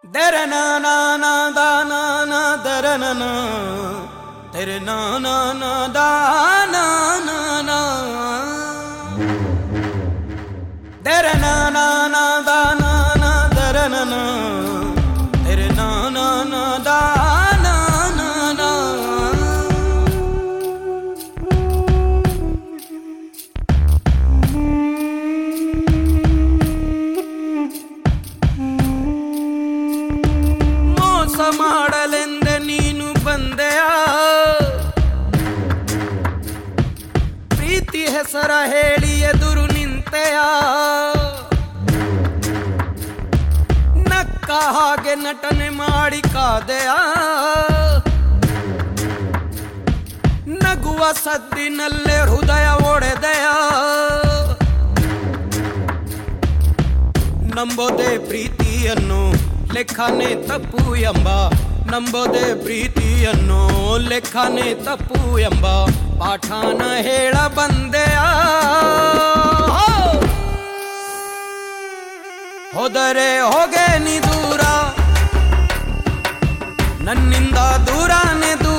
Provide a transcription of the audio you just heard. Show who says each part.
Speaker 1: ದರ ನಾ ನಾ ನಾ ದಾ ನಾ ನಾ ದರ ನ ನಾ ದರ ನಾ ನಾ ನಾ ದಾ ನಾ ನಾ ನಾ ದರ ನಾ ನಾ ನಾ ದಾ ನಾ ನಾ ದರ ನ ನಾ ದರ ನಾ ನಾ ನಾ ದಾ ನಾ ನಾ ನಾ ಮೋಸ ಮಾಡಲೆಂದೆ ನೀನು ಬಂದೆಯ ಪ್ರೀತಿ ಹೆಸರ ಹೇಳಿ ಎದುರು ನಿಂತೆಯ ನಕ್ಕ ಹಾಗೆ ನಟನೆ ಮಾಡಿ ಕಾದೆಯ ನಗುವ ಸದ್ದಿನಲ್ಲೇ ಹೃದಯ ಒಡೆದೆಯ ನಂಬೋದೆ ಪ್ರೀತಿಯನ್ನು ಲೆಕ್ಕನೆ ತಪ್ಪು ಎಂಬ ನಂಬೋದೆ ಪ್ರೀತಿಯನ್ನು ಲೆಕ್ಕನೆ ತಪ್ಪು ಎಂಬ ಪಾಠಾನ ಹೇಳ ಬಂದೆಯ ಹೋದರೆ ಹೋಗೆ ನೀ ದೂರ ನನ್ನಿಂದ ದೂರನೇ ದೂರ